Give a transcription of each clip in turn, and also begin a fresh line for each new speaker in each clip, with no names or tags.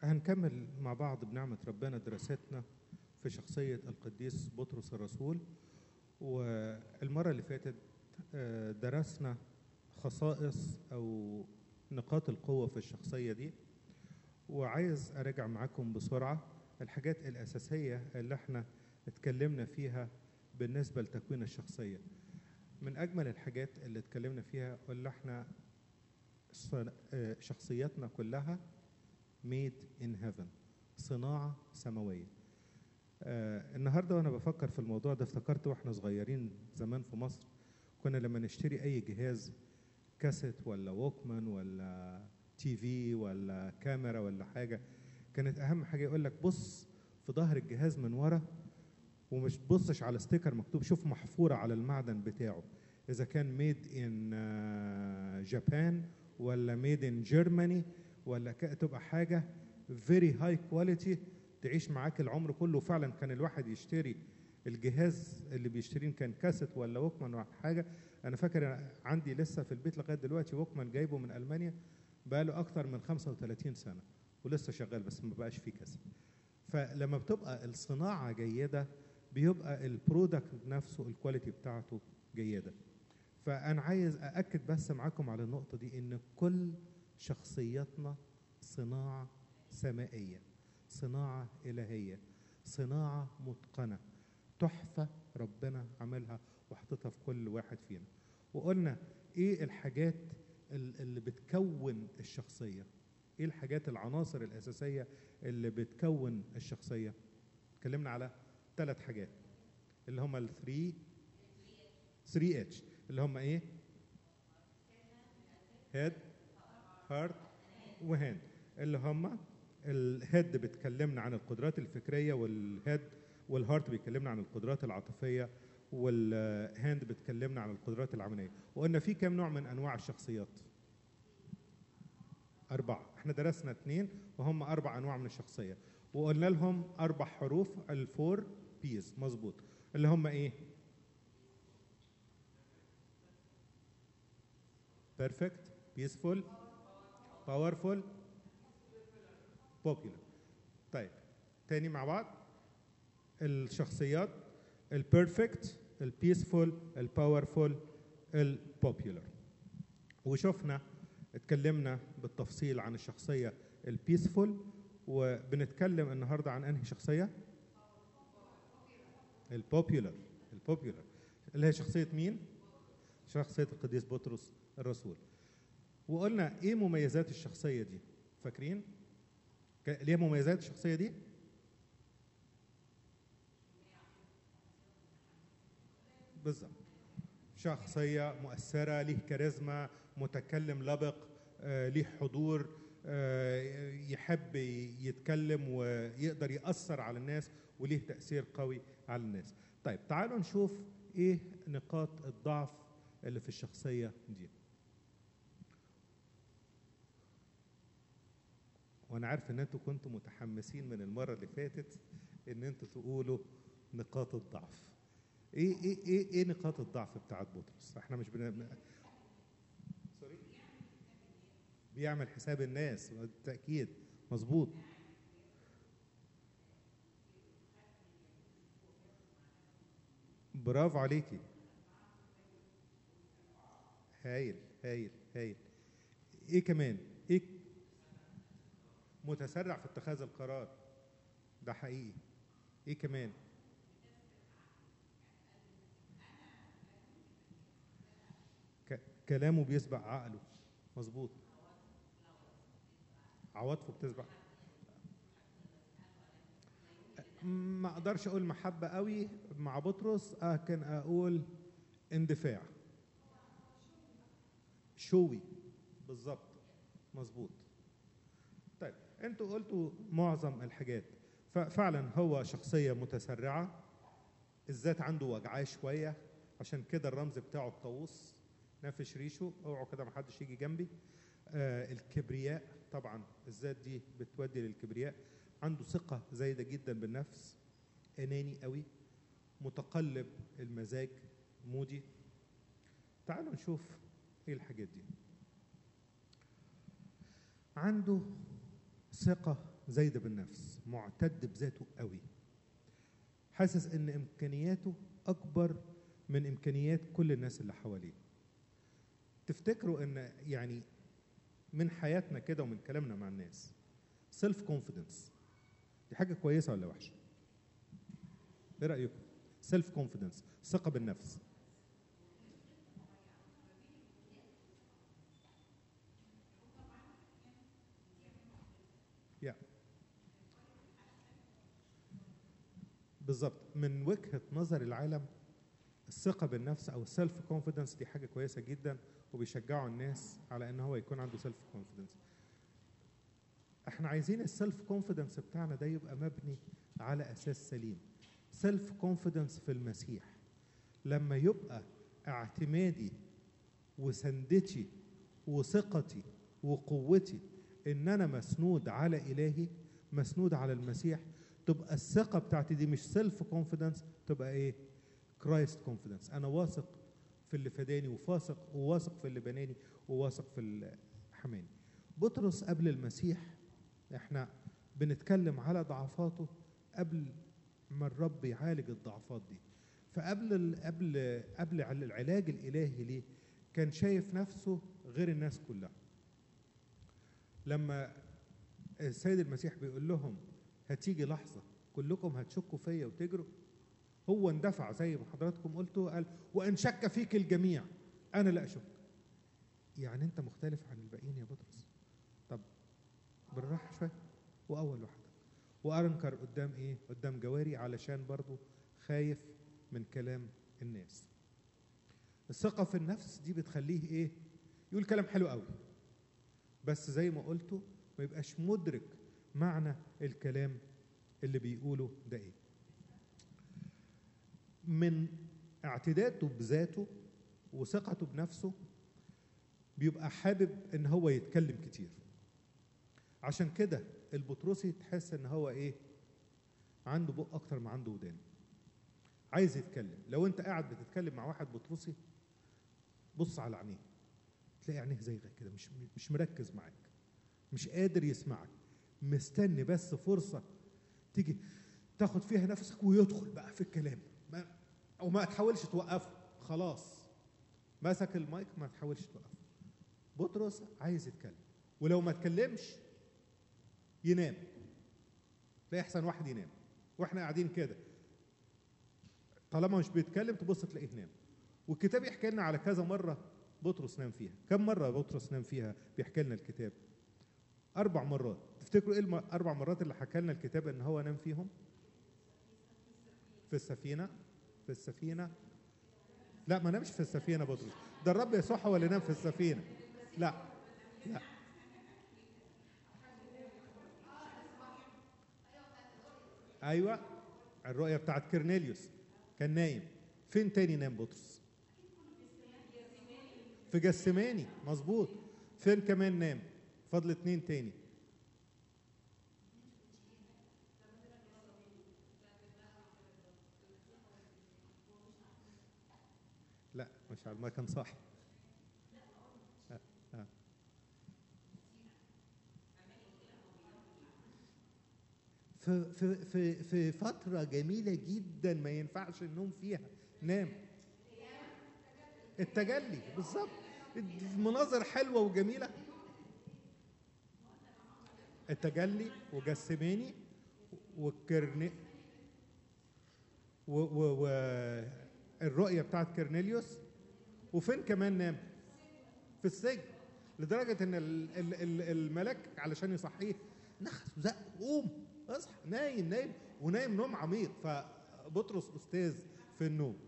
هنكمل مع بعض بنعمة ربنا دراستنا في شخصية القديس بطرس الرسول والمرة اللي فاتت آه، درسنا خصائص أو نقاط القوة في الشخصية دي وعايز أراجع معاكم بسرعة الحاجات الأساسية اللي احنا اتكلمنا فيها بالنسبة لتكوين الشخصية من أجمل الحاجات اللي اتكلمنا فيها اللي احنا صن- آه، شخصياتنا كلها made in heaven صناعة سماوية آه النهاردة وأنا بفكر في الموضوع ده افتكرت وإحنا صغيرين زمان في مصر كنا لما نشتري أي جهاز كاسيت ولا ووكمان ولا تي في ولا كاميرا ولا حاجة كانت أهم حاجة يقول لك بص في ظهر الجهاز من ورا ومش تبصش على ستيكر مكتوب شوف محفورة على المعدن بتاعه إذا كان ميد إن جابان ولا ميد إن جيرماني ولا ك- تبقى حاجة فيري هاي كواليتي تعيش معاك العمر كله فعلا كان الواحد يشتري الجهاز اللي بيشتريه كان كاسيت ولا ووكمان ولا حاجة أنا فاكر أنا عندي لسه في البيت لغاية دلوقتي ووكمان جايبه من ألمانيا بقاله أكتر من 35 سنة ولسه شغال بس ما بقاش فيه كاسيت فلما بتبقى الصناعة جيدة بيبقى البرودكت نفسه الكواليتي بتاعته جيدة فأنا عايز أأكد بس معاكم على النقطة دي إن كل شخصياتنا صناعة سمائية صناعة إلهية صناعة متقنة تحفة ربنا عملها وحطتها في كل واحد فينا وقلنا إيه الحاجات ال- اللي بتكون الشخصية إيه الحاجات العناصر الأساسية اللي بتكون الشخصية اتكلمنا على ثلاث حاجات اللي هم ال 3 3 اتش اللي هم ايه هيد هارت وهاند اللي هم الهيد بتكلمنا عن القدرات الفكريه والهيد والهارت بيكلمنا عن القدرات العاطفيه والهاند بتكلمنا عن القدرات العمليه وقلنا في كام نوع من انواع الشخصيات أربعة احنا درسنا اثنين وهم أربع أنواع من الشخصية وقلنا لهم أربع حروف الفور بيز مظبوط اللي هم إيه؟ بيرفكت بيسفول باورفول بوبيلر طيب تاني مع بعض الشخصيات البيرفكت البيسفول الباورفول البوبيلر وشفنا اتكلمنا بالتفصيل عن الشخصية البيسفول وبنتكلم النهارده عن انهي شخصية؟ البوبيولر البوبيولر اللي هي شخصية مين؟ شخصية القديس بطرس الرسول وقلنا ايه مميزات الشخصية دي؟ فاكرين؟ ك- ليه مميزات الشخصية دي؟ بالظبط شخصية مؤثرة ليه كاريزما متكلم لبق آه، ليه حضور آه، يحب يتكلم ويقدر يأثر على الناس وليه تأثير قوي على الناس طيب تعالوا نشوف ايه نقاط الضعف اللي في الشخصية دي وانا عارف ان انتوا كنتوا متحمسين من المرة اللي فاتت ان انتوا تقولوا نقاط الضعف ايه ايه ايه ايه نقاط الضعف بتاعت بطرس احنا مش بن... سوري بيعمل حساب الناس بالتاكيد مظبوط برافو عليكي هايل هايل هايل ايه كمان ايه متسرع في اتخاذ القرار ده حقيقي ايه كمان ك- كلامه بيسبق عقله مظبوط عواطفه بتسبق ما اقدرش اقول محبه قوي مع بطرس لكن اقول اندفاع شوي بالظبط مظبوط طيب انتوا قلتوا معظم الحاجات ففعلا هو شخصيه متسرعه الذات عنده وجعاه شويه عشان كده الرمز بتاعه الطاووس نافش ريشه اوعوا كده محدش يجي جنبي آه الكبرياء طبعا الذات دي بتودي للكبرياء عنده ثقة زايدة جدا بالنفس أناني قوي متقلب المزاج مودي تعالوا نشوف ايه الحاجات دي عنده ثقة زايده بالنفس معتد بذاته قوي حاسس ان امكانياته اكبر من امكانيات كل الناس اللي حواليه تفتكروا ان يعني من حياتنا كده ومن كلامنا مع الناس سيلف كونفيدنس دي حاجه كويسه ولا وحشه ايه رايكم سيلف كونفيدنس ثقه بالنفس يا بالظبط من وجهه نظر العالم الثقه بالنفس او السيلف كونفيدنس دي حاجه كويسه جدا وبيشجعوا الناس على ان هو يكون عنده سيلف كونفيدنس احنا عايزين السيلف كونفيدنس بتاعنا ده يبقى مبني على اساس سليم سيلف كونفيدنس في المسيح لما يبقى اعتمادي وسندتي وثقتي وقوتي ان انا مسنود على الهي مسنود على المسيح تبقى الثقه بتاعتي دي مش سيلف كونفيدنس تبقى ايه كرايست كونفيدنس انا واثق في اللي فداني وواثق وواثق في اللي بناني وواثق في اللي حماني بطرس قبل المسيح احنا بنتكلم على ضعفاته قبل ما الرب يعالج الضعفات دي فقبل ال قبل قبل العلاج الالهي ليه كان شايف نفسه غير الناس كلها لما السيد المسيح بيقول لهم هتيجي لحظه كلكم هتشكوا فيا وتجروا هو اندفع زي ما حضراتكم قلتوا قال وان شك فيك الجميع انا لا اشك يعني انت مختلف عن الباقيين يا بطرس طب بالراحه شويه واول واحده وانكر قدام ايه قدام جواري علشان برضو خايف من كلام الناس الثقه في النفس دي بتخليه ايه يقول كلام حلو قوي بس زي ما قلته ما يبقاش مدرك معنى الكلام اللي بيقوله ده ايه من اعتداده بذاته وثقته بنفسه بيبقى حابب ان هو يتكلم كتير عشان كده البطرسي تحس ان هو ايه عنده بق اكتر ما عنده ودان عايز يتكلم لو انت قاعد بتتكلم مع واحد بطرسي بص على عينيه تلاقي عينيه زيغه كده مش مش مركز معاك مش قادر يسمعك مستني بس فرصه تيجي تاخد فيها نفسك ويدخل بقى في الكلام ما او ما تحاولش توقفه خلاص مسك المايك ما تحاولش توقفه بطرس عايز يتكلم ولو ما اتكلمش ينام تلاقي احسن واحد ينام واحنا قاعدين كده طالما مش بيتكلم تبص تلاقيه نام والكتاب يحكي لنا على كذا مره بطرس نام فيها كم مره بطرس نام فيها بيحكي لنا الكتاب اربع مرات تفتكروا ايه الاربع مرات اللي حكى لنا الكتاب ان هو نام فيهم في السفينه في السفينه لا ما نامش في السفينه بطرس ده الرب يسوع هو اللي نام في السفينه لا لا ايوه الرؤيه بتاعت كرنيليوس كان نايم فين تاني نام بطرس في جسماني مظبوط فين كمان نام فضل اتنين تاني لا مش على ما كان صاحي آه. آه. في في في في فترة جميلة جدا ما ينفعش النوم فيها نام التجلي بالظبط مناظر حلوة وجميلة التجلي وجسماني والكرني و, و, و الرؤية بتاعت كرنيليوس وفين كمان نام في السجن لدرجة ان ال- ال- ال- الملك علشان يصحيه نخس وزق قوم اصحى نايم نايم ونايم نوم عميق فبطرس استاذ في النوم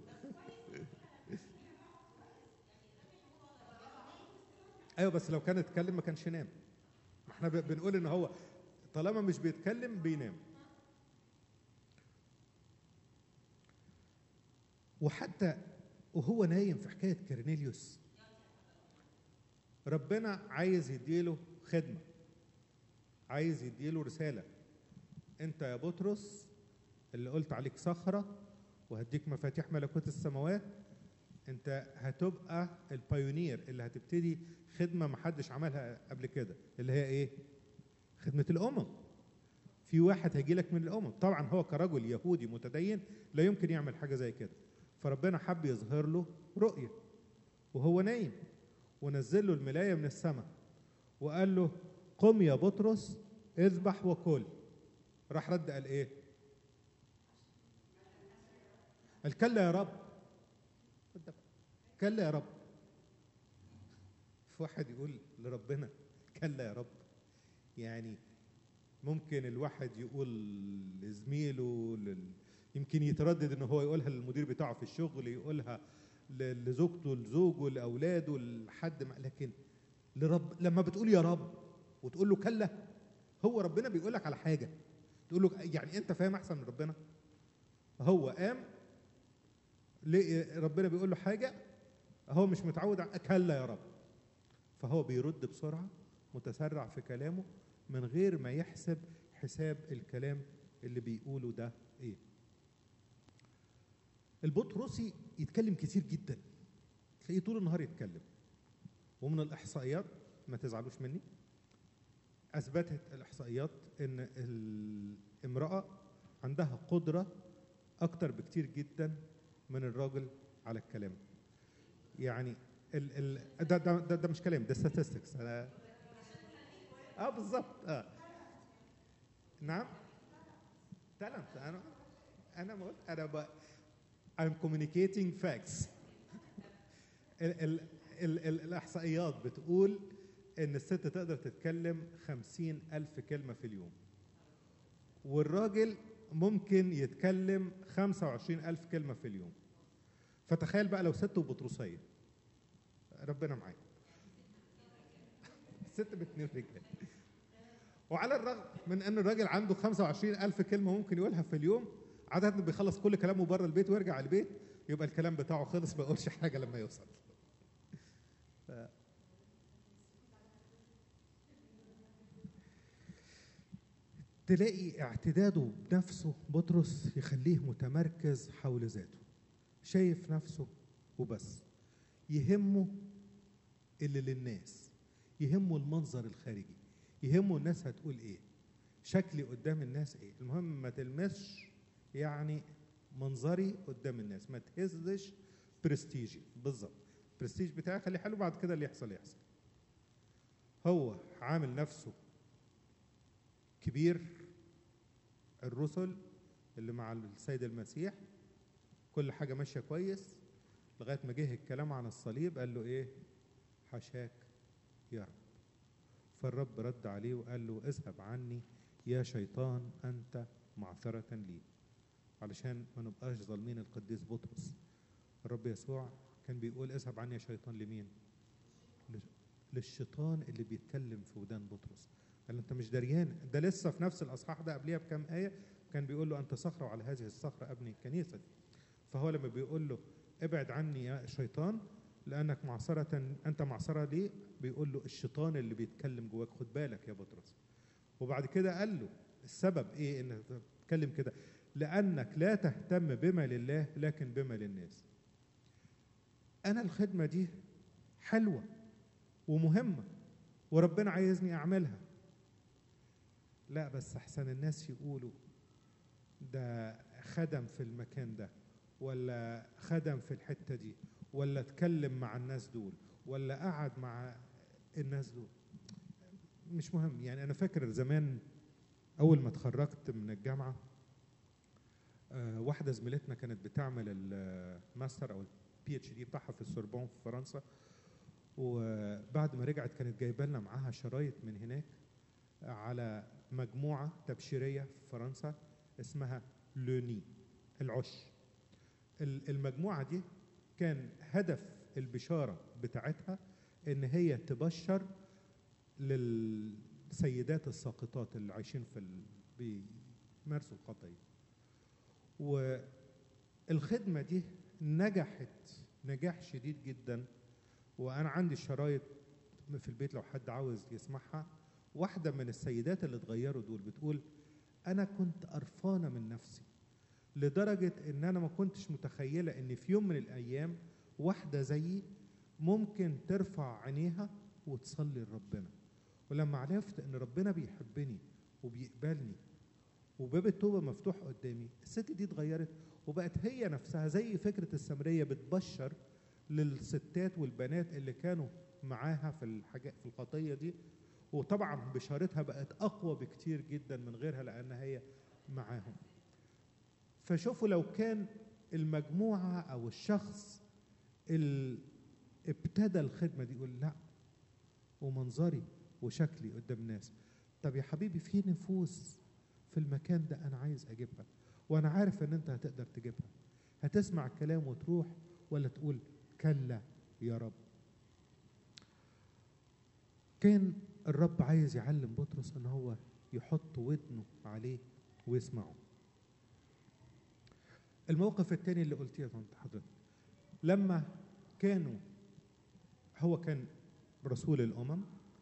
ايوه بس لو كان اتكلم ما كانش نام ما احنا ب- بنقول ان هو طالما مش بيتكلم بينام وحتى وهو نايم في حكايه كرنيليوس ربنا عايز يديله خدمه عايز يديله رساله انت يا بطرس اللي قلت عليك صخره وهديك مفاتيح ملكوت السماوات انت هتبقى البايونير اللي هتبتدي خدمه ما حدش عملها قبل كده اللي هي ايه خدمه الامم في واحد هيجي لك من الامم طبعا هو كرجل يهودي متدين لا يمكن يعمل حاجه زي كده فربنا حب يظهر له رؤيه وهو نايم ونزل له الملايه من السماء وقال له قم يا بطرس اذبح وكل راح رد قال ايه قال كلا يا رب كلا يا رب في واحد يقول لربنا كلا يا رب يعني ممكن الواحد يقول لزميله لل... يمكن يتردد ان هو يقولها للمدير بتاعه في الشغل يقولها ل- لزوجته لزوجه لاولاده لحد ما لكن لرب لما بتقول يا رب وتقول له كلا هو ربنا بيقول لك على حاجه تقول له يعني انت فاهم احسن من ربنا هو قام لقي ربنا بيقول له حاجه هو مش متعود على كلا يا رب فهو بيرد بسرعه متسرع في كلامه من غير ما يحسب حساب الكلام اللي بيقوله ده ايه البطرسي يتكلم كتير جدا تلاقيه طول النهار يتكلم ومن الاحصائيات ما تزعلوش مني اثبتت الاحصائيات ان الامراه عندها قدره اكتر بكتير جدا من الراجل على الكلام يعني ال ال ده, ده, ده, ده مش كلام ده statistics انا اه بالظبط اه نعم تالنت انا انا بقول انا ب... I'm communicating facts ال ال ال ال الإحصائيات بتقول إن الست تقدر تتكلم خمسين ألف كلمة في اليوم والراجل ممكن يتكلم خمسة وعشرين ألف كلمة في اليوم فتخيل بقى لو ست وبطرسية ربنا معاك ست باتنين رجال وعلى الرغم من ان الراجل عنده 25 ألف كلمة ممكن يقولها في اليوم عادة بيخلص كل كلامه بره البيت ويرجع البيت يبقى الكلام بتاعه خلص ما يقولش حاجة لما يوصل ف... تلاقي اعتداده بنفسه بطرس يخليه متمركز حول ذاته شايف نفسه وبس يهمه اللي للناس يهمه المنظر الخارجي يهمه الناس هتقول ايه شكلي قدام الناس ايه المهم ما تلمسش يعني منظري قدام الناس ما تهزش برستيجي بالظبط البرستيج بتاعي خليه حلو بعد كده اللي يحصل يحصل هو عامل نفسه كبير الرسل اللي مع السيد المسيح كل حاجه ماشيه كويس لغايه ما جه الكلام عن الصليب قال له ايه حشاك يا رب فالرب رد عليه وقال له اذهب عني يا شيطان انت معثره لي علشان ما نبقاش ظالمين القديس بطرس الرب يسوع كان بيقول اذهب عني يا شيطان لمين للشيطان اللي بيتكلم في ودان بطرس قال له انت مش دريان ده لسه في نفس الاصحاح ده قبليها بكام ايه كان بيقول له انت صخره وعلى هذه الصخره ابني الكنيسه دي فهو لما بيقول له ابعد عني يا شيطان لانك معصره انت معصره ليه بيقول له الشيطان اللي بيتكلم جواك خد بالك يا بطرس وبعد كده قال له السبب ايه انك تتكلم كده لانك لا تهتم بما لله لكن بما للناس انا الخدمه دي حلوه ومهمه وربنا عايزني اعملها لا بس احسن الناس يقولوا ده خدم في المكان ده ولا خدم في الحته دي ولا اتكلم مع الناس دول ولا قعد مع الناس دول مش مهم يعني انا فاكر زمان اول ما اتخرجت من الجامعه آه واحده زميلتنا كانت بتعمل الماستر او البي اتش دي بتاعها في السوربون في فرنسا وبعد ما رجعت كانت جايبه لنا معاها شرايط من هناك على مجموعه تبشيريه في فرنسا اسمها لوني العش المجموعه دي كان هدف البشاره بتاعتها ان هي تبشر للسيدات الساقطات اللي عايشين في ال... بيمارسوا الخطيه والخدمه دي نجحت نجاح شديد جدا وانا عندي الشرايط في البيت لو حد عاوز يسمعها واحده من السيدات اللي اتغيروا دول بتقول انا كنت قرفانه من نفسي لدرجه ان انا ما كنتش متخيله ان في يوم من الايام واحده زيي ممكن ترفع عينيها وتصلي لربنا ولما عرفت ان ربنا بيحبني وبيقبلني وباب التوبه مفتوح قدامي الست دي اتغيرت وبقت هي نفسها زي فكره السامريه بتبشر للستات والبنات اللي كانوا معاها في الحاجات في الخطيه دي وطبعا بشارتها بقت اقوى بكتير جدا من غيرها لان هي معاهم فشوفوا لو كان المجموعه او الشخص اللي ابتدى الخدمه دي يقول لا ومنظري وشكلي قدام الناس طب يا حبيبي في نفوس في المكان ده انا عايز اجيبها وانا عارف ان انت هتقدر تجيبها هتسمع الكلام وتروح ولا تقول كلا يا رب كان الرب عايز يعلم بطرس ان هو يحط ودنه عليه ويسمعه الموقف الثاني اللي قلتيه يا طنط حضرتك لما كانوا هو كان رسول الامم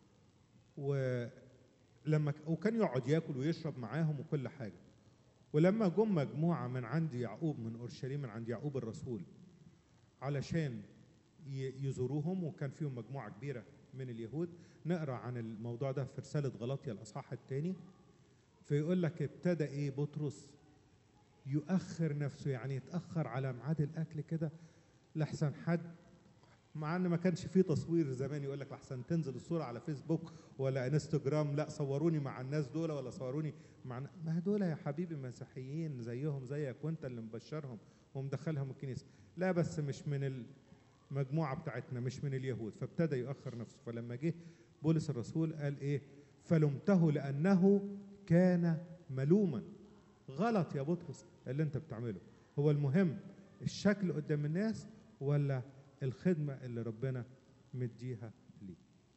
ولما وكان يقعد ياكل ويشرب معاهم وكل حاجه ولما جم مجموعه من عند يعقوب من اورشليم من عند يعقوب الرسول علشان يزوروهم وكان فيهم مجموعه كبيره من اليهود نقرا عن الموضوع ده في رساله غلطيا الاصحاح الثاني فيقول لك ابتدى ايه بطرس يؤخر نفسه يعني يتاخر على ميعاد الاكل كده لحسن حد مع ان ما كانش فيه تصوير زمان يقول لك لحسن تنزل الصوره على فيسبوك ولا انستجرام لا صوروني مع الناس دول ولا صوروني مع ما دول يا حبيبي مسيحيين زيهم زيك وانت اللي مبشرهم ومدخلهم الكنيسه لا بس مش من المجموعه بتاعتنا مش من اليهود فابتدى يؤخر نفسه فلما جه بولس الرسول قال ايه فلمته لانه كان ملوما غلط يا بطرس اللي انت بتعمله هو المهم الشكل قدام الناس ولا الخدمة اللي ربنا مديها ليه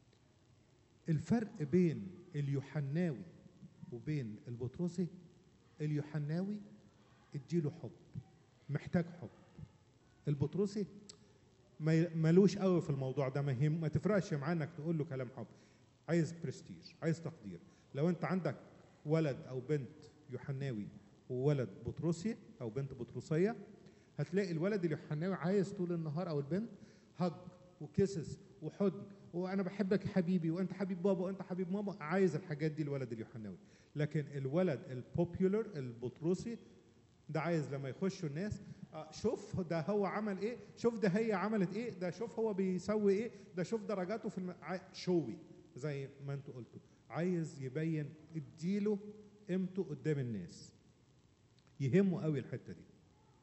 الفرق بين اليوحناوي وبين البطرسي اليوحناوي اديله حب محتاج حب البطرسي ملوش قوي في الموضوع ده ما, ما تفرقش معاه انك تقول له كلام حب عايز برستيج عايز تقدير لو انت عندك ولد او بنت يوحناوي وولد بطرسي او بنت بطرسيه هتلاقي الولد اليوحناوي عايز طول النهار او البنت هج وكسس وحضن وانا بحبك يا حبيبي وانت حبيب بابا وانت حبيب ماما عايز الحاجات دي الولد اليوحناوي لكن الولد البوبيولر البطرسي ده عايز لما يخشوا الناس آه شوف ده هو عمل ايه شوف ده هي عملت ايه ده شوف هو بيسوي ايه ده شوف درجاته في الم... شوي زي ما انتوا قلتوا عايز يبين اديله قيمته قدام الناس يهمه قوي الحته دي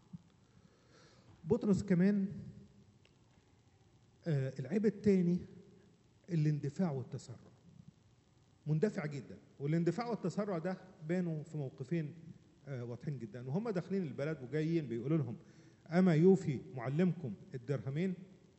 بطرس كمان آه العيب الثاني الاندفاع والتسرع مندفع جدا والاندفاع والتسرع ده بانوا في موقفين آه واضحين جدا وهم داخلين البلد وجايين بيقولوا لهم اما يوفي معلمكم الدرهمين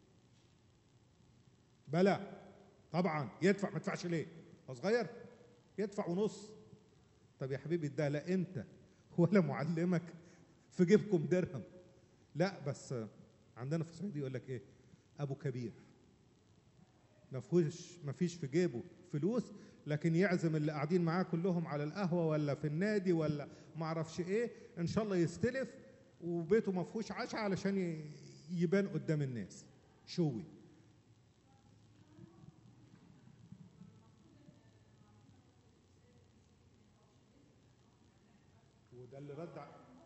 بلى طبعا يدفع ما يدفعش ليه هو صغير يدفع ونص طب يا حبيبي ده لا انت ولا معلمك في جيبكم درهم لا بس عندنا في الصعيد يقول لك ايه ابو كبير ما فيهوش ما فيش في جيبه فلوس لكن يعزم اللي قاعدين معاه كلهم على القهوه ولا في النادي ولا ما اعرفش ايه ان شاء الله يستلف وبيته ما فيهوش عشاء علشان يبان قدام الناس شوي وده اللي رد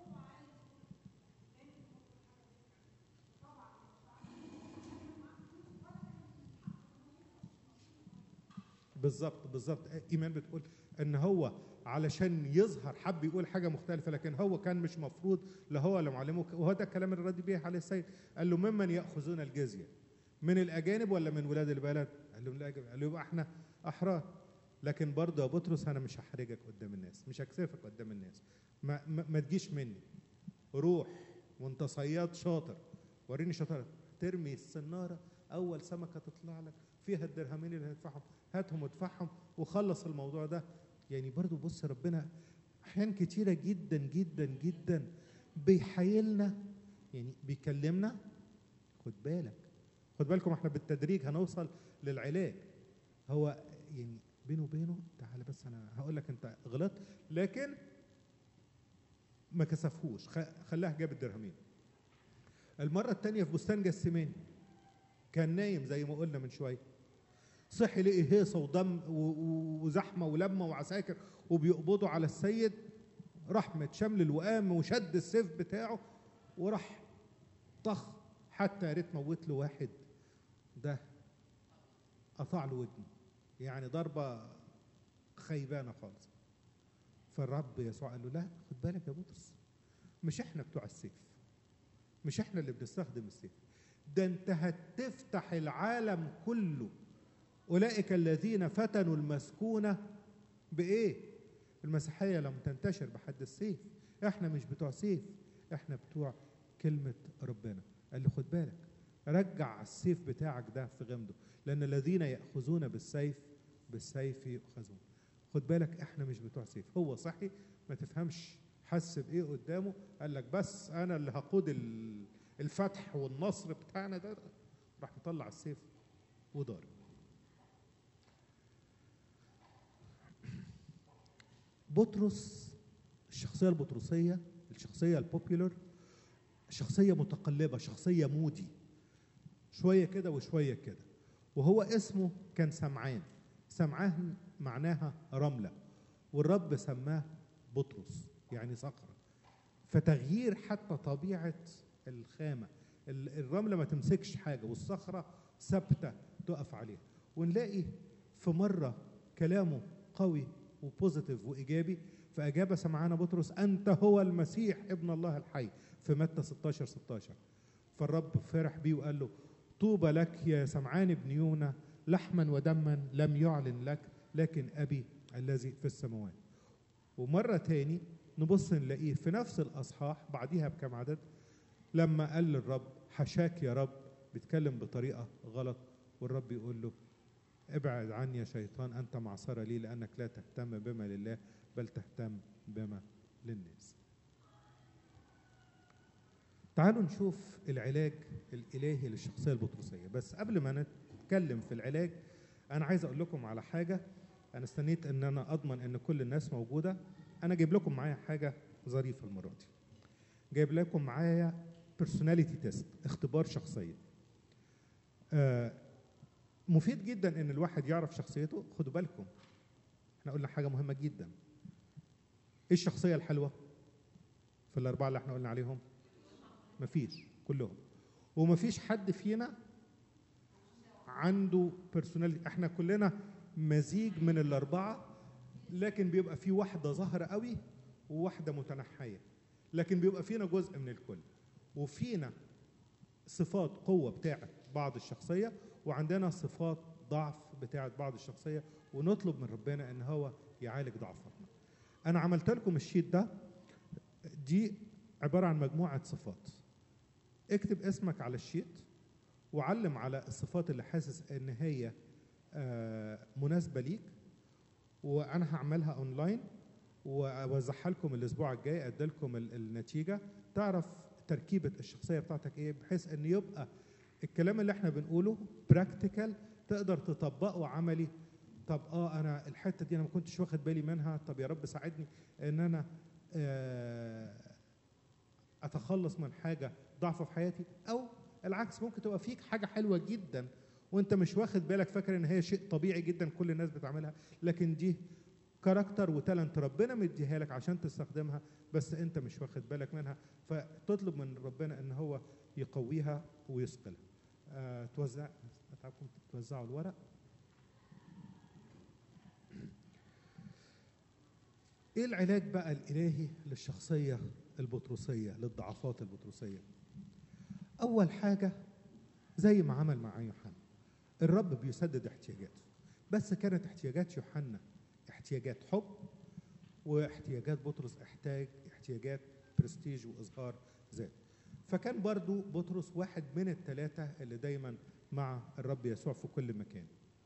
بالظبط بالظبط ايمان بتقول ان هو علشان يظهر حب يقول حاجه مختلفه لكن هو كان مش مفروض لا هو ولا معلمه وهو ده الكلام اللي رد بيه عليه السيد قال له ممن ياخذون الجزيه من الاجانب ولا من ولاد البلد قال له من الاجانب قال له يبقى احنا احرار لكن برضه يا بطرس انا مش هحرجك قدام الناس مش هكسفك قدام الناس ما, ما, ما تجيش مني روح وانت صياد شاطر وريني شطارة ترمي السناره اول سمكه تطلع لك فيها الدرهمين اللي هتدفعهم هاتهم وادفعهم وخلص الموضوع ده يعني برضو بص ربنا احيان كتيره جدا جدا جدا بيحايلنا يعني بيكلمنا خد بالك خد بالكم احنا بالتدريج هنوصل للعلاج هو يعني بينه وبينه تعالى بس انا هقول لك انت غلطت لكن ما كسفهوش خلاه جاب الدرهمين المرة الثانية في بستان جسماني كان نايم زي ما قلنا من شوية صحي لقي هيصة ودم وزحمة ولمة وعساكر وبيقبضوا على السيد راح متشمل وقام وشد السيف بتاعه وراح طخ حتى يا ريت موت له واحد ده قطع له ودنه يعني ضربه خيبانه خالص فالرب يسوع قال له لا خد بالك يا بطرس مش احنا بتوع السيف مش احنا اللي بنستخدم السيف ده انت هتفتح العالم كله اولئك الذين فتنوا المسكونه بايه المسيحيه لم تنتشر بحد السيف احنا مش بتوع سيف احنا بتوع كلمه ربنا قال له خد بالك رجع السيف بتاعك ده في غمده لان الذين ياخذون بالسيف بالسيف يؤخذون خد بالك احنا مش بتوع سيف هو صحي ما تفهمش حس بايه قدامه قال لك بس انا اللي هقود ال- الفتح والنصر بتاعنا ده راح مطلع السيف وضارب بطرس الشخصيه البطرسيه الشخصيه البوبيولر شخصيه متقلبه شخصيه مودي شويه كده وشويه كده وهو اسمه كان سمعان سمعان معناها رمله والرب سماه بطرس يعني صخره فتغيير حتى طبيعه الخامه ال- الرمله ما تمسكش حاجه والصخره ثابته تقف عليها ونلاقي في مره كلامه قوي وبوزيتيف وايجابي فاجاب سمعان بطرس انت هو المسيح ابن الله الحي في متى 16 16 فالرب فرح بيه وقال له طوبى لك يا سمعان ابن يونا لحما ودما لم يعلن لك لكن ابي الذي في السماوات ومره تاني نبص نلاقيه في نفس الاصحاح بعديها بكم عدد لما قال للرب حشاك يا رب بيتكلم بطريقه غلط والرب يقول له ابعد عني يا شيطان انت معصره لي لانك لا تهتم بما لله بل تهتم بما للناس تعالوا نشوف العلاج الالهي للشخصيه البطرسيه بس قبل ما نتكلم في العلاج انا عايز اقول لكم على حاجه انا استنيت ان انا اضمن ان كل الناس موجوده انا جايب لكم معايا حاجه ظريفه المره دي جايب لكم معايا بيرسوناليتي تيست اختبار شخصيه آه مفيد جدا ان الواحد يعرف شخصيته خدوا بالكم احنا قلنا حاجه مهمه جدا ايه الشخصيه الحلوه في الاربعه اللي احنا قلنا عليهم مفيش كلهم ومفيش حد فينا عنده بيرسوناليتي احنا كلنا مزيج من الاربعه لكن بيبقى في واحده ظاهره قوي وواحده متنحيه لكن بيبقى فينا جزء من الكل وفينا صفات قوه بتاعه بعض الشخصيه وعندنا صفات ضعف بتاعه بعض الشخصيه ونطلب من ربنا ان هو يعالج ضعفاتنا انا عملت لكم الشيت ده دي عباره عن مجموعه صفات اكتب اسمك على الشيت وعلم على الصفات اللي حاسس ان هي آه، مناسبه ليك وانا هعملها اونلاين واوزعها لكم الاسبوع الجاي ادي لكم ال- النتيجه تعرف تركيبه الشخصيه بتاعتك ايه بحيث ان يبقى الكلام اللي احنا بنقوله براكتيكال تقدر تطبقه عملي طب اه انا الحته دي انا ما كنتش واخد بالي منها طب يا رب ساعدني ان انا آه، اتخلص من حاجه ضعف في حياتي او العكس ممكن تبقى فيك حاجه حلوه جدا وانت مش واخد بالك فاكر ان هي شيء طبيعي جدا كل الناس بتعملها لكن دي كاركتر وتالنت ربنا مديها لك عشان تستخدمها بس انت مش واخد بالك منها فتطلب من ربنا ان هو يقويها ويثقلها آه توزع اتعبكم توزعوا الورق ايه العلاج بقى الالهي للشخصيه البطرسيه للضعفات البطرسيه اول حاجه زي ما عمل مع يوحنا الرب بيسدد احتياجاته بس كانت احتياجات يوحنا احتياجات حب واحتياجات بطرس احتاج احتياجات برستيج واظهار ذات فكان برضو بطرس واحد من الثلاثه اللي دايما مع الرب يسوع في كل مكان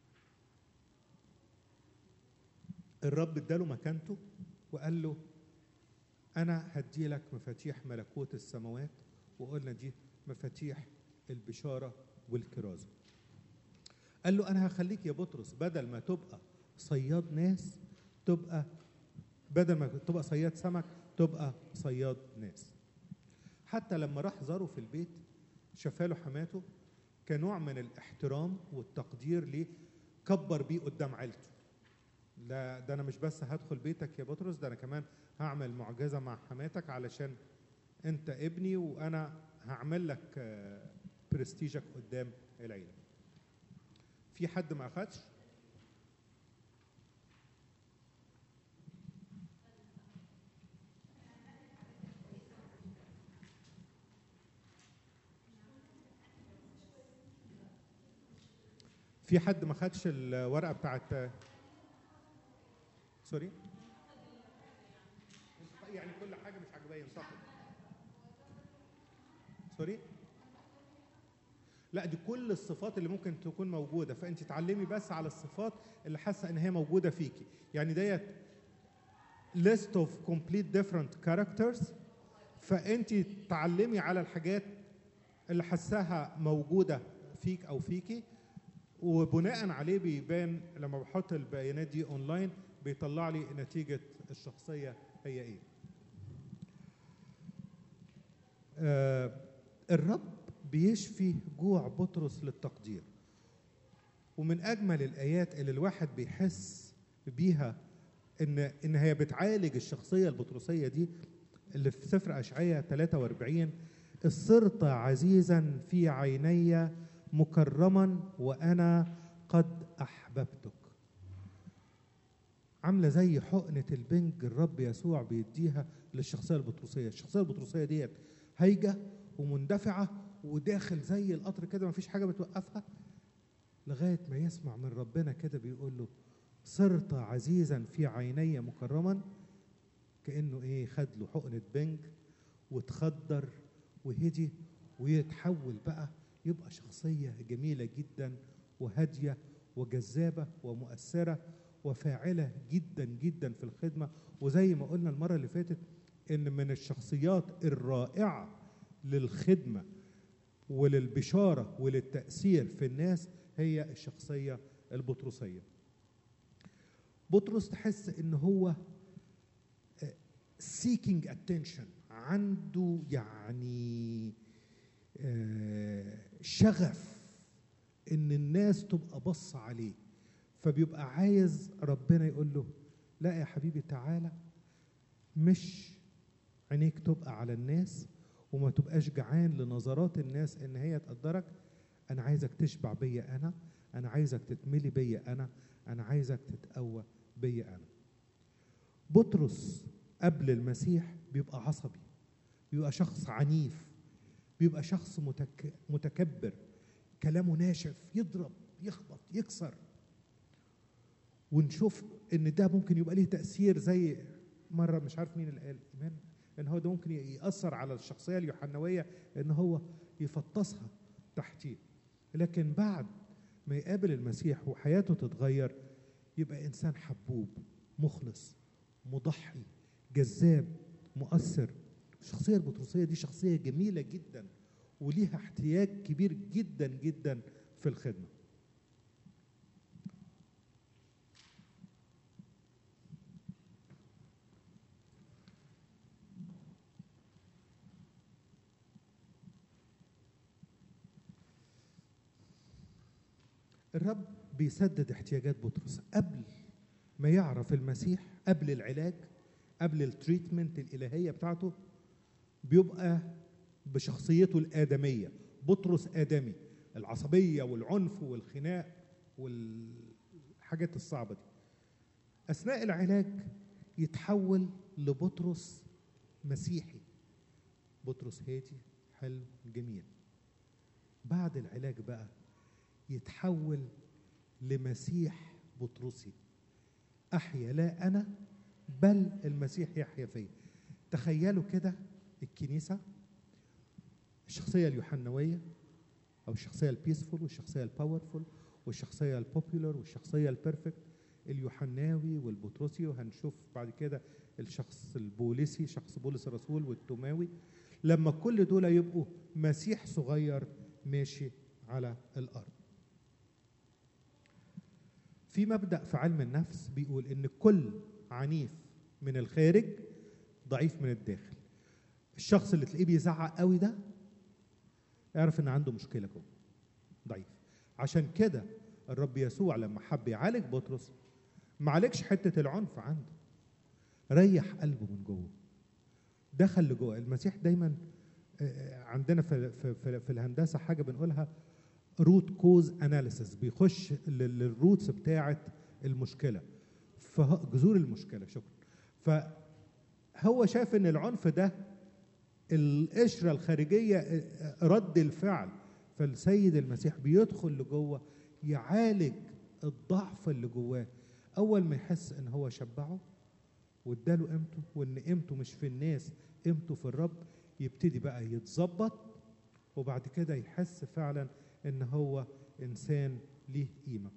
الرب اداله مكانته وقال له انا هدي لك مفاتيح ملكوت السماوات وقلنا دي مفاتيح البشاره والكرازه قال له انا هخليك يا بطرس بدل ما تبقى صياد ناس تبقى بدل ما تبقى صياد سمك تبقى صياد ناس حتى لما راح زاره في البيت شفاله حماته كنوع من الاحترام والتقدير ليه كبر بيه قدام عيلته لا ده انا مش بس هدخل بيتك يا بطرس ده انا كمان هعمل معجزه مع حماتك علشان انت ابني وانا هعمل لك آه، برستيجك قدام العيله في حد ما اخدش في حد ما خدش الورقه بتاعت سوري يعني كل حاجه مش عاجباه ينتقد سوري لا دي كل الصفات اللي ممكن تكون موجوده فانت تعلمي بس على الصفات اللي حاسه ان هي موجوده فيكي يعني ديت list of complete different characters فانت تعلمي على الحاجات اللي حساها موجوده فيك او فيكي وبناء عليه بيبان لما بحط البيانات دي اونلاين بيطلع لي نتيجه الشخصيه هي ايه آه الرب بيشفي جوع بطرس للتقدير ومن اجمل الايات اللي الواحد بيحس بيها ان ان هي بتعالج الشخصيه البطرسيه دي اللي في سفر اشعياء 43 صرت عزيزا في عيني مكرما وانا قد احببتك عامله زي حقنه البنج الرب يسوع بيديها للشخصيه البطرسيه الشخصيه البطرسيه ديت هايجه ومندفعه وداخل زي القطر كده مفيش حاجه بتوقفها لغايه ما يسمع من ربنا كده بيقول له صرت عزيزا في عيني مكرما كانه ايه خد له حقنه بنج وتخدر وهدي ويتحول بقى يبقى شخصيه جميله جدا وهاديه وجذابه ومؤثره وفاعله جدا جدا في الخدمه وزي ما قلنا المره اللي فاتت ان من الشخصيات الرائعه للخدمه وللبشاره وللتاثير في الناس هي الشخصيه البطرسيه بطرس تحس ان هو seeking attention عنده يعني آه، شغف ان الناس تبقى بص عليه فبيبقى عايز ربنا يقول له لا يا حبيبي تعالى مش عينيك تبقى على الناس وما تبقاش جعان لنظرات الناس ان هي تقدرك انا عايزك تشبع بيا انا انا عايزك تتملي بيا انا انا عايزك تتقوى بيا انا بطرس قبل المسيح بيبقى عصبي بيبقى شخص عنيف بيبقى شخص متك... متكبر كلامه ناشف يضرب يخبط يكسر ونشوف ان ده ممكن يبقى ليه تاثير زي مره مش عارف مين اللي قال ايمان ان هو ده ممكن ياثر على الشخصيه اليوحنويه ان هو يفطسها تحتيه لكن بعد ما يقابل المسيح وحياته تتغير يبقى انسان حبوب مخلص مضحي جذاب مؤثر الشخصيه البطرسيه دي شخصيه جميله جدا وليها احتياج كبير جدا جدا في الخدمه الرب بيسدد احتياجات بطرس قبل ما يعرف المسيح قبل العلاج قبل التريتمنت الإلهية بتاعته بيبقى بشخصيته الآدمية بطرس آدمي العصبية والعنف والخناق والحاجات الصعبة دي أثناء العلاج يتحول لبطرس مسيحي بطرس هادي حلو جميل بعد العلاج بقى يتحول لمسيح بطرسي احيا لا انا بل المسيح يحيا فيا تخيلوا كده الكنيسه الشخصيه اليوحنويه او الشخصيه البيسفول والشخصيه الباورفول والشخصيه البوبيولار والشخصيه البيرفكت اليوحناوي والبطرسي وهنشوف بعد كده الشخص البوليسي شخص بولس الرسول والتوماوي لما كل دول يبقوا مسيح صغير ماشي على الارض في مبدا في علم النفس بيقول ان كل عنيف من الخارج ضعيف من الداخل الشخص اللي تلاقيه بيزعق قوي ده اعرف ان عنده مشكله جوه ضعيف عشان كده الرب يسوع لما حب يعالج بطرس ما عليكش حته العنف عنده ريح قلبه من جوه دخل لجوه المسيح دايما آه، عندنا في في في, في الهندسه حاجه بنقولها روت كوز اناليسيس بيخش لل- للروتس بتاعه المشكله فجذور المشكله شكرا فهو شاف ان العنف ده القشره الخارجيه آه، رد الفعل فالسيد المسيح بيدخل لجوه يعالج الضعف اللي جواه اول ما يحس ان هو شبعه واداله قيمته وان قيمته مش في الناس قيمته في الرب يبتدي بقى يتظبط وبعد كده يحس فعلا ان هو انسان ليه قيمه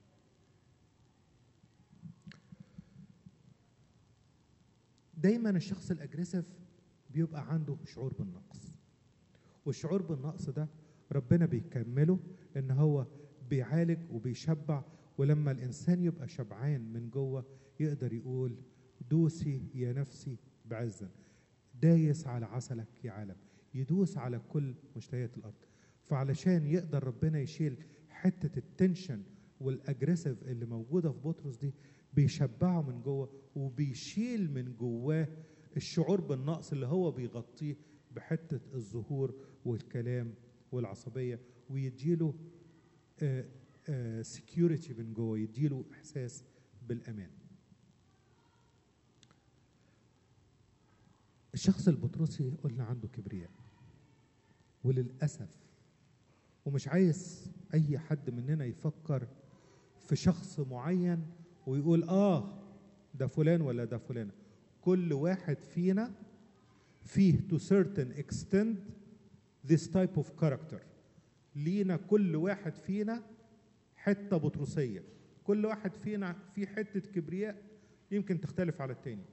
دايما الشخص الاجريسيف بيبقى عنده شعور بالنقص والشعور بالنقص ده ربنا بيكمله ان هو بيعالج وبيشبع ولما الانسان يبقى شبعان من جوه يقدر يقول دوسي يا نفسي بعزا دايس على عسلك يا عالم يدوس على كل مشتهيات الارض فعلشان يقدر ربنا يشيل حته التنشن والاجريسيف اللي موجوده في بطرس دي بيشبعه من جوه وبيشيل من جواه الشعور بالنقص اللي هو بيغطيه بحته الظهور والكلام والعصبيه ويديله سكيورتي من جوه يديله احساس بالامان الشخص البطرسي قلنا عنده كبرياء وللاسف ومش عايز اي حد مننا يفكر في شخص معين ويقول اه ده فلان ولا ده فلانه كل واحد فينا فيه to certain extent this type of character لينا كل واحد فينا حته بطرسيه كل واحد فينا في حته كبرياء يمكن تختلف على التاني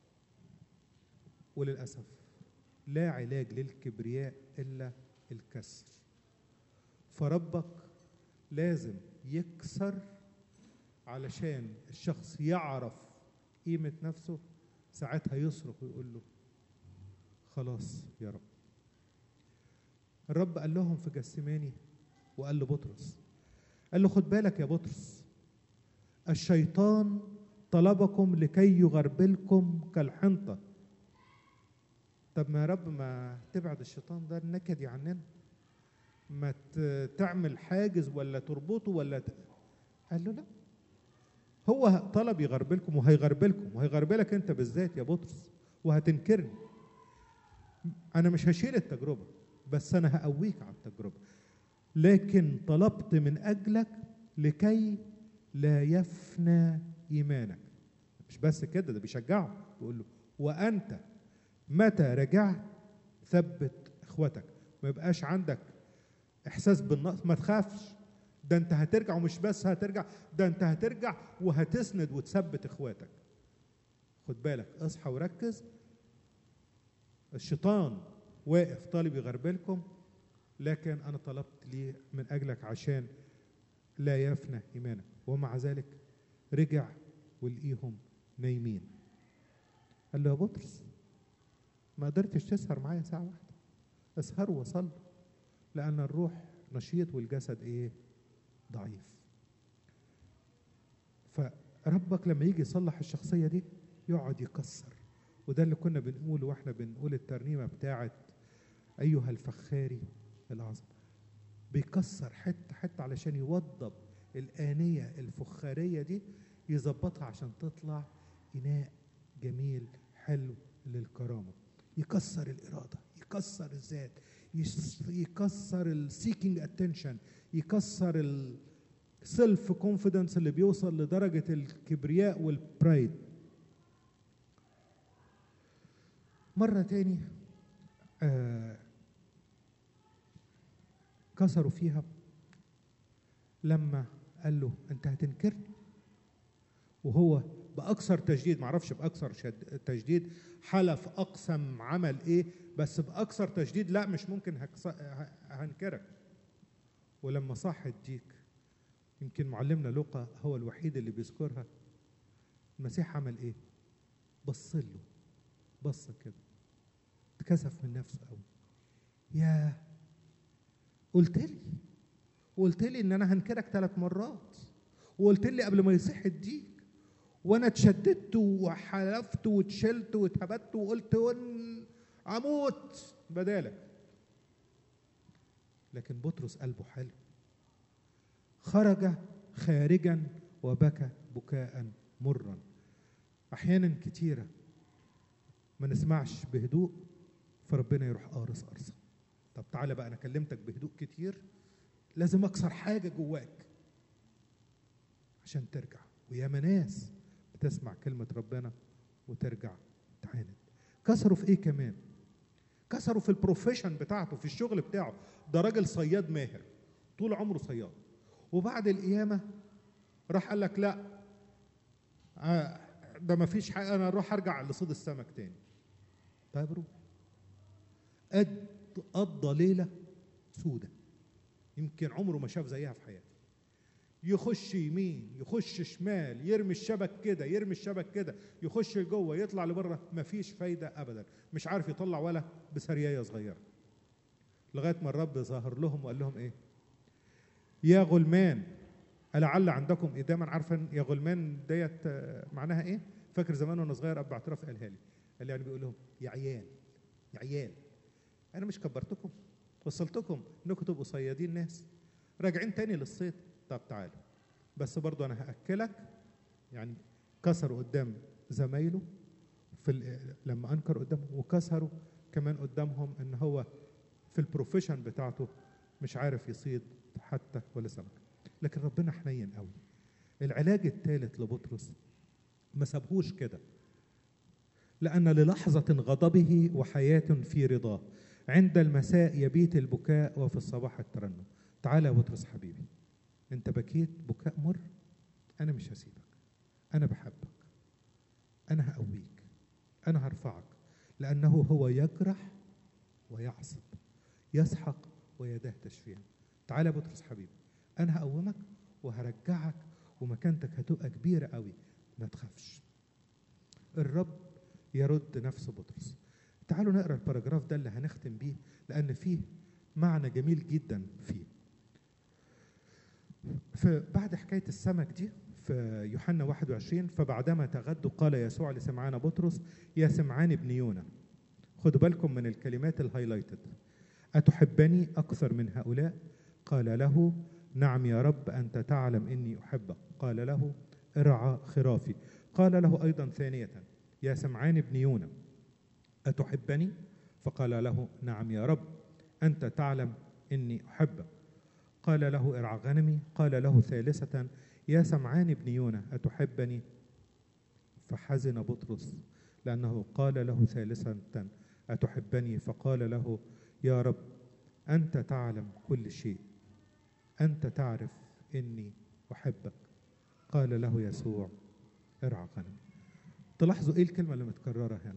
وللاسف لا علاج للكبرياء الا الكسر فربك لازم يكسر علشان الشخص يعرف قيمه نفسه ساعتها يصرخ ويقول له خلاص يا رب الرب قال لهم في جسماني وقال لبطرس قال له خد بالك يا بطرس الشيطان طلبكم لكي يغربلكم كالحنطة طب ما يا رب ما تبعد الشيطان ده النكدي عننا ما ت- تعمل حاجز ولا تربطه ولا ت... قال له لا هو طلب يغربلكم وهيغربلكم وهيغربلك انت بالذات يا بطرس وهتنكرني انا مش هشيل التجربه بس انا هقويك على التجربه لكن طلبت من اجلك لكي لا يفنى ايمانك مش بس كده ده بيشجعه يقول له وانت متى رجعت ثبت اخوتك ما يبقاش عندك احساس بالنقص ما تخافش ده انت هترجع ومش بس هترجع ده انت هترجع وهتسند وتثبت اخواتك خد بالك اصحى وركز الشيطان واقف طالب يغربلكم لكن انا طلبت ليه من اجلك عشان لا يفنى ايمانك ومع ذلك رجع ولقيهم نايمين قال له يا بطرس ما قدرتش تسهر معايا ساعه واحده اسهروا وصلوا لان الروح نشيط والجسد ايه ضعيف فربك لما يجي يصلح الشخصيه دي يقعد يكسر وده اللي كنا بنقوله واحنا بنقول الترنيمه بتاعت ايها الفخاري العظم بيكسر حته حته علشان يوضب الآنية الفخارية دي يظبطها عشان تطلع إناء جميل حلو للكرامة يكسر الإرادة يكسر الذات يس- يكسر السيكينج اتنشن يكسر السيلف كونفيدنس اللي بيوصل لدرجة الكبرياء والبرايد مرة تاني آه كسروا فيها لما قال له انت هتنكرني وهو باكثر تجديد معرفش باكثر شد تجديد حلف اقسم عمل ايه بس باكثر تجديد لا مش ممكن هكس- ه- هنكرك ولما صح الديك يمكن معلمنا لوقا هو الوحيد اللي بيذكرها المسيح عمل ايه بص له بص كده اتكسف من نفسه قوي يا قلت لي وقلت لي ان انا هنكرك ثلاث مرات وقلت لي قبل ما يصح الديك وانا اتشددت وحلفت واتشلت واتهبت وقلت ون اموت بدالك لكن بطرس قلبه حلو خرج خارجا وبكى بكاء مرا احيانا كتيره ما نسمعش بهدوء فربنا يروح قارص قرصه طب تعالى بقى انا كلمتك بهدوء كتير لازم اكسر حاجه جواك عشان ترجع وياما ناس بتسمع كلمه ربنا وترجع تعاند كسروا في ايه كمان كسروا في البروفيشن بتاعته في الشغل بتاعه ده راجل صياد ماهر طول عمره صياد وبعد القيامه راح قال لك لا آه، ده ما فيش حاجه انا اروح ارجع لصيد السمك تاني طيب روح قد قضى ليله سودة يمكن عمره ما شاف زيها في حياته يخش يمين يخش شمال يرمي الشبك كده يرمي الشبك كده يخش جوه يطلع لبره مفيش فايده ابدا مش عارف يطلع ولا بسريايه صغيره لغايه ما الرب ظهر لهم وقال لهم ايه يا غلمان ألعل عندكم إداما عارفا يا غلمان ديت آه، معناها إيه؟ فاكر زمان وأنا صغير أب اعتراف قالها لي قال لي يعني بيقول لهم يا عيال يا عيال أنا مش كبرتكم وصلتكم إنكم تبقوا صيادين ناس راجعين تاني للصيد طب تعالوا بس برضو أنا هأكلك يعني كسروا قدام زمايله في ال- لما أنكر قدامهم وكسروا كمان قدامهم إن هو في البروفيشن بتاعته مش عارف يصيد حتى ولا سمك لكن ربنا حنين قوي العلاج الثالث لبطرس ما سابهوش كده لأن للحظة غضبه وحياة في رضاه عند المساء يبيت البكاء وفي الصباح الترنم تعالى يا بطرس حبيبي انت بكيت بكاء مر انا مش هسيبك انا بحبك انا هقويك انا هرفعك لانه هو يجرح ويعصب يسحق ويداه تشفيا تعالى يا بطرس حبيبي انا هقومك وهرجعك ومكانتك هتبقى كبيره قوي ما تخافش الرب يرد نفس بطرس تعالوا نقرا الباراجراف ده اللي هنختم بيه لان فيه معنى جميل جدا فيه فبعد حكايه السمك دي في يوحنا 21 فبعدما تغدوا قال يسوع لسمعان بطرس يا سمعان ابن يونا خدوا بالكم من الكلمات الهايلايتد أتحبني أكثر من هؤلاء قال له نعم يا رب أنت تعلم إني أحبك قال له ارعى خرافي قال له أيضا ثانية يا سمعان ابن يونا أتحبني فقال له نعم يا رب أنت تعلم إني أحبك قال له ارعى غنمي قال له ثالثة يا سمعان ابن يونا أتحبني فحزن بطرس لأنه قال له ثالثة أتحبني فقال له يا رب أنت تعلم كل شيء أنت تعرف إني أحبك قال له يسوع ارعى غنمي تلاحظوا إيه الكلمة اللي متكررة هنا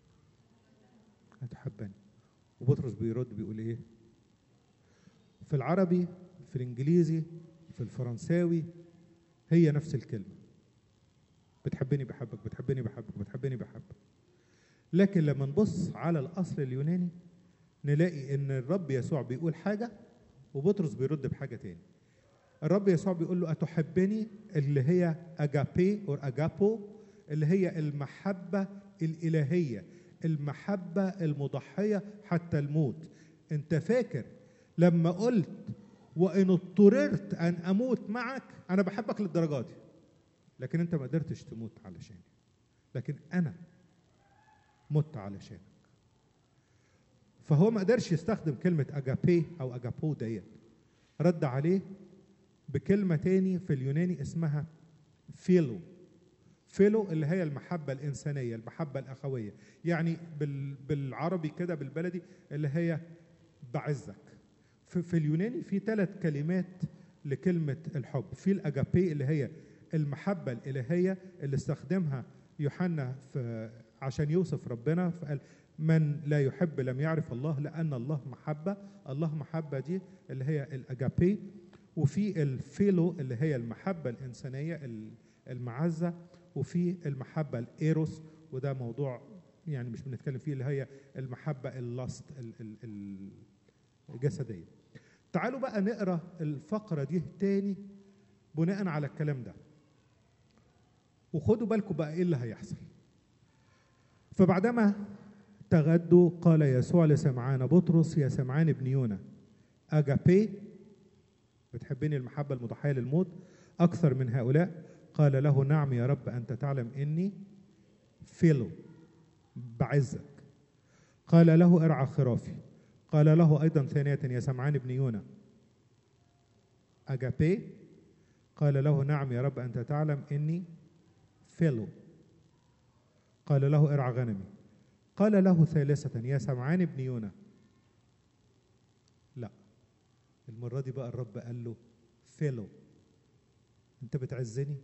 أتحبني وبطرس بيرد بيقول إيه في العربي في الإنجليزي في الفرنساوي هي نفس الكلمة بتحبني بحبك بتحبني بحبك بتحبني بحبك لكن لما نبص على الأصل اليوناني نلاقي ان الرب يسوع بيقول حاجه وبطرس بيرد بحاجه تاني الرب يسوع بيقول له اتحبني اللي هي اجابي او اجابو اللي هي المحبه الالهيه المحبه المضحيه حتى الموت انت فاكر لما قلت وان اضطررت ان اموت معك انا بحبك للدرجه دي لكن انت ما قدرتش تموت علشاني لكن انا مت علشانك فهو ما قدرش يستخدم كلمة أجابي أو أجابو ديت رد عليه بكلمة تاني في اليوناني اسمها فيلو فيلو اللي هي المحبة الإنسانية المحبة الأخوية يعني بال بالعربي كده بالبلدي اللي هي بعزك في, في اليوناني في ثلاث كلمات لكلمة الحب في الأجابي اللي هي المحبة الإلهية اللي استخدمها يوحنا في عشان يوصف ربنا فقال من لا يحب لم يعرف الله لأن الله محبة الله محبة دي اللي هي الأجابي وفي الفيلو اللي هي المحبة الإنسانية المعزة وفي المحبة الإيروس وده موضوع يعني مش بنتكلم فيه اللي هي المحبة اللاست الجسدية تعالوا بقى نقرا الفقرة دي تاني بناء على الكلام ده وخدوا بالكم بقى ايه اللي هيحصل فبعدما تغدوا قال يسوع لسمعان بطرس يا سمعان ابن يونا اجابي بتحبني المحبه المضحيه للموت اكثر من هؤلاء قال له نعم يا رب انت تعلم اني فيلو بعزك قال له ارعى خرافي قال له ايضا ثانيه يا سمعان ابن يونا اجابي قال له نعم يا رب انت تعلم اني فيلو قال له ارعى غنمي قال له ثالثة يا سمعان ابن يونا لا المرة دي بقى الرب قال له فيلو انت بتعزني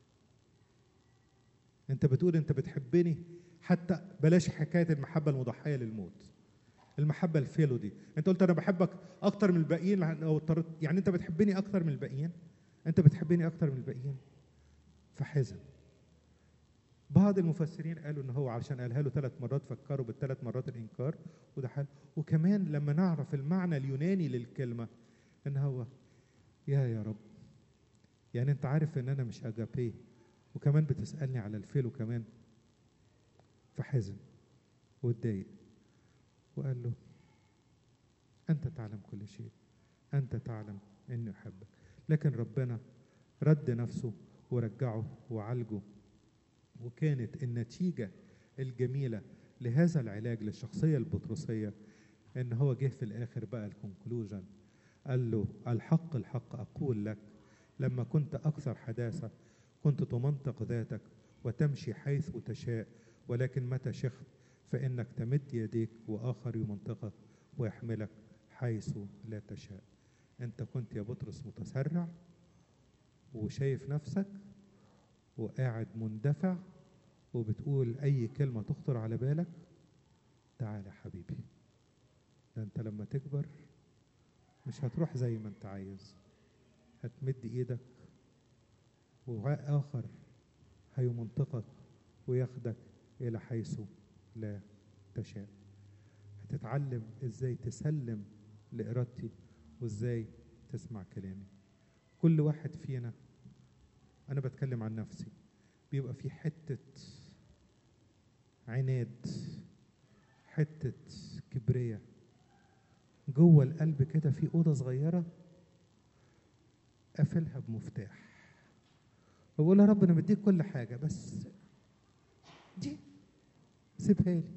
انت بتقول انت بتحبني حتى بلاش حكاية المحبة المضحية للموت المحبة الفيلو دي انت قلت انا بحبك اكتر من الباقيين لو اضطريت يعني انت بتحبني اكتر من الباقيين انت بتحبني اكتر من الباقيين فحزن بعض المفسرين قالوا ان هو علشان قالها له ثلاث مرات فكروا بالثلاث مرات الانكار وده حل وكمان لما نعرف المعنى اليوناني للكلمه ان هو يا يا رب يعني انت عارف ان انا مش اجابيه وكمان بتسالني على الفيلو كمان فحزن واتضايق وقال له انت تعلم كل شيء انت تعلم اني احبك لكن ربنا رد نفسه ورجعه وعالجه وكانت النتيجة الجميلة لهذا العلاج للشخصية البطرسية ان هو جه في الاخر بقى الكونكلوجن قال له الحق الحق اقول لك لما كنت اكثر حداثة كنت تمنطق ذاتك وتمشي حيث تشاء ولكن متى شخت فانك تمد يديك واخر يمنطقك ويحملك حيث لا تشاء انت كنت يا بطرس متسرع وشايف نفسك وقاعد مندفع وبتقول اي كلمه تخطر على بالك تعال يا حبيبي ده انت لما تكبر مش هتروح زي ما انت عايز هتمد ايدك واخر هيمنطقك وياخدك الى حيث لا تشاء هتتعلم ازاي تسلم لارادتي وازاي تسمع كلامي كل واحد فينا انا بتكلم عن نفسي بيبقى في حته عناد حته كبرية جوه القلب كده في اوضه صغيره قافلها بمفتاح وبقول يا رب انا مديك كل حاجه بس دي سيبها لي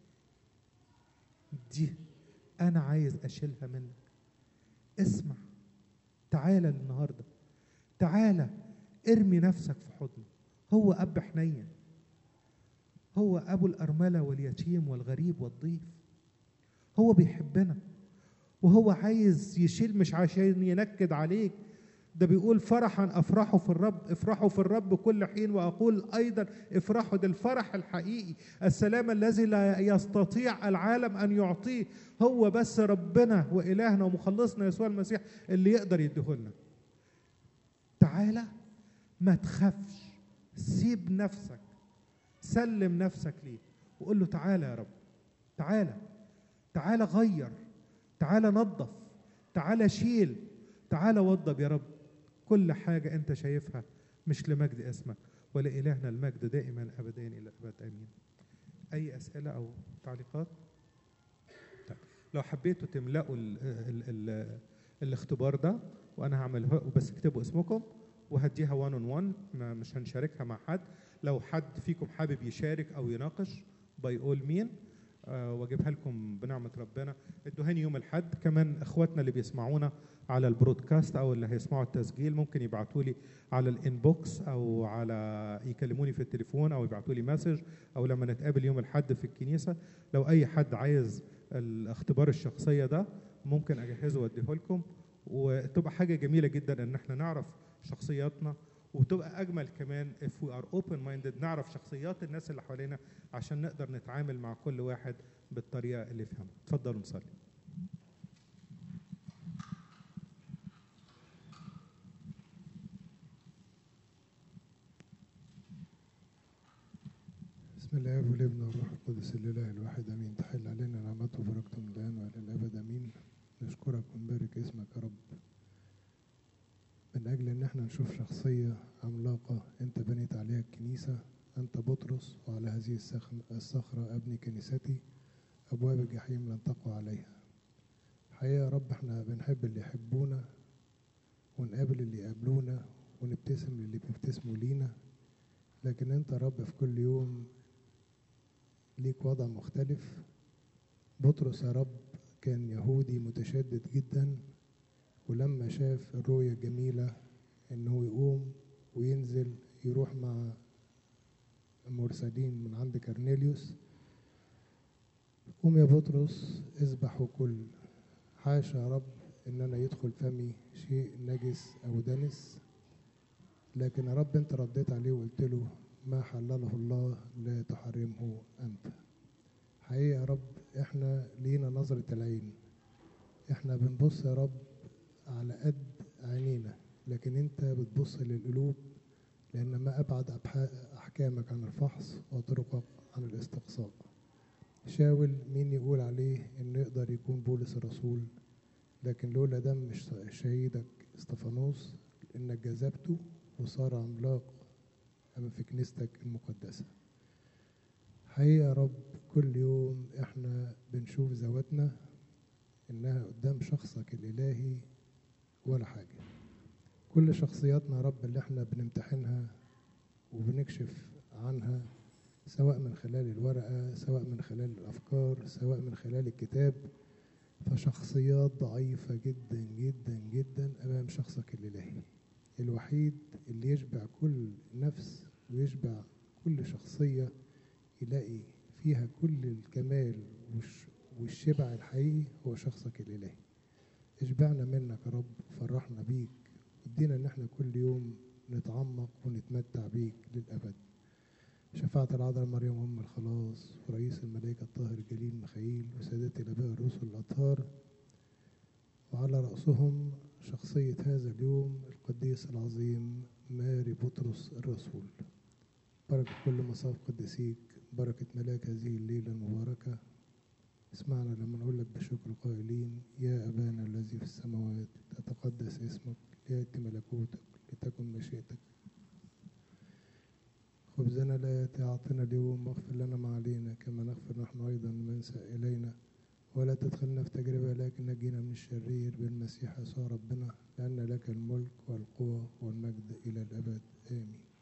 دي انا عايز اشيلها منك اسمع تعالى النهارده تعالى ارمي نفسك في حضنه هو اب حنين هو ابو الارمله واليتيم والغريب والضيف هو بيحبنا وهو عايز يشيل مش عشان ينكد عليك ده بيقول فرحا افرحوا في الرب افرحوا في الرب كل حين واقول ايضا افرحوا ده الفرح الحقيقي السلام الذي لا يستطيع العالم ان يعطيه هو بس ربنا والهنا ومخلصنا يسوع المسيح اللي يقدر يديهولنا تعالى ما تخافش سيب نفسك سلم نفسك ليه وقول له تعالى يا رب تعالى تعالى غير تعالى نظف تعالى شيل تعالى وضب يا رب كل حاجة أنت شايفها مش لمجد اسمك ولإلهنا المجد دائما أبدا إلى الأبد آمين أي أسئلة أو تعليقات؟ طيب لو حبيتوا تملأوا ال ال ال الاختبار ده وأنا هعمله بس اكتبوا اسمكم وهديها 1 اون 1 مش هنشاركها مع حد لو حد فيكم حابب يشارك او يناقش باي اول مين أه واجيبها لكم بنعمه ربنا ادوهاني يوم الاحد كمان اخواتنا اللي بيسمعونا على البرودكاست او اللي هيسمعوا التسجيل ممكن يبعتوا لي على الانبوكس او على يكلموني في التليفون او يبعتوا لي مسج او لما نتقابل يوم الاحد في الكنيسه لو اي حد عايز الاختبار الشخصيه ده ممكن اجهزه واديه لكم وتبقى حاجه جميله جدا ان احنا نعرف شخصياتنا وتبقى اجمل كمان if we are open minded نعرف شخصيات الناس اللي حوالينا عشان نقدر نتعامل مع كل واحد بالطريقه اللي يفهمها اتفضلوا نصلي
بسم الله والابن والروح القدس الاله الواحد امين تحل علينا نعمته وبركته من الان والى الابد امين نشكرك ونبارك اسمك يا رب من أجل إن احنا نشوف شخصية عملاقة أنت بنيت عليها الكنيسة أنت بطرس وعلى هذه الصخ- الصخرة أبني كنيستي أبواب الجحيم لن تقوى عليها حقيقة يا رب احنا بنحب اللي يحبونا ونقابل اللي يقابلونا ونبتسم للي بيبتسموا لينا لكن انت يا رب في كل يوم ليك وضع مختلف بطرس يا رب كان يهودي متشدد جدا ولما شاف الرؤية الجميلة انه يقوم وينزل يروح مع مرسلين من عند كرنيليوس قوم يا بطرس اذبح وكل حاشا يا رب ان انا يدخل فمي شيء نجس او دنس لكن يا رب انت رديت عليه وقلت له ما حلله الله لا تحرمه انت حقيقة يا رب احنا لينا نظرة العين احنا بنبص يا رب على قد عينينا لكن انت بتبص للقلوب لان ما ابعد أبحا- احكامك عن الفحص وطرقك عن الاستقصاء شاول مين يقول عليه انه يقدر يكون بولس الرسول لكن لولا دم ش- شهيدك استفانوس انك جذبته وصار عملاق أمام في كنيستك المقدسة حقيقة يا رب كل يوم احنا بنشوف ذواتنا انها قدام شخصك الالهي ولا حاجة كل شخصياتنا يا رب اللي احنا بنمتحنها وبنكشف عنها سواء من خلال الورقة سواء من خلال الأفكار سواء من خلال الكتاب فشخصيات ضعيفة جدا جدا جدا أمام شخصك الإلهي الوحيد اللي يشبع كل نفس ويشبع كل شخصية يلاقي فيها كل الكمال والش- والشبع الحقيقي هو شخصك الإلهي اشبعنا منك يا رب فرحنا بيك ادينا ان احنا كل يوم نتعمق ونتمتع بيك للأبد شفاعة العذراء مريم أم الخلاص ورئيس الملائكة الطاهر الجليل ميخائيل وسادات الآباء الرسل الأطهار وعلى رأسهم شخصية هذا اليوم القديس العظيم ماري بطرس الرسول بركة كل مصاف قدسيك بركة ملاك هذه الليلة المباركة اسمعنا لما نقول لك بشكر قائلين يا أبانا الذي في السماوات تتقدس اسمك ليأتي ملكوتك لتكن مشيئتك خبزنا لا يأتي أعطنا اليوم واغفر لنا ما علينا كما نغفر نحن أيضا من ساء إلينا ولا تدخلنا في تجربة لكن نجينا من الشرير بالمسيح يسوع ربنا لأن لك الملك والقوة والمجد إلى الأبد آمين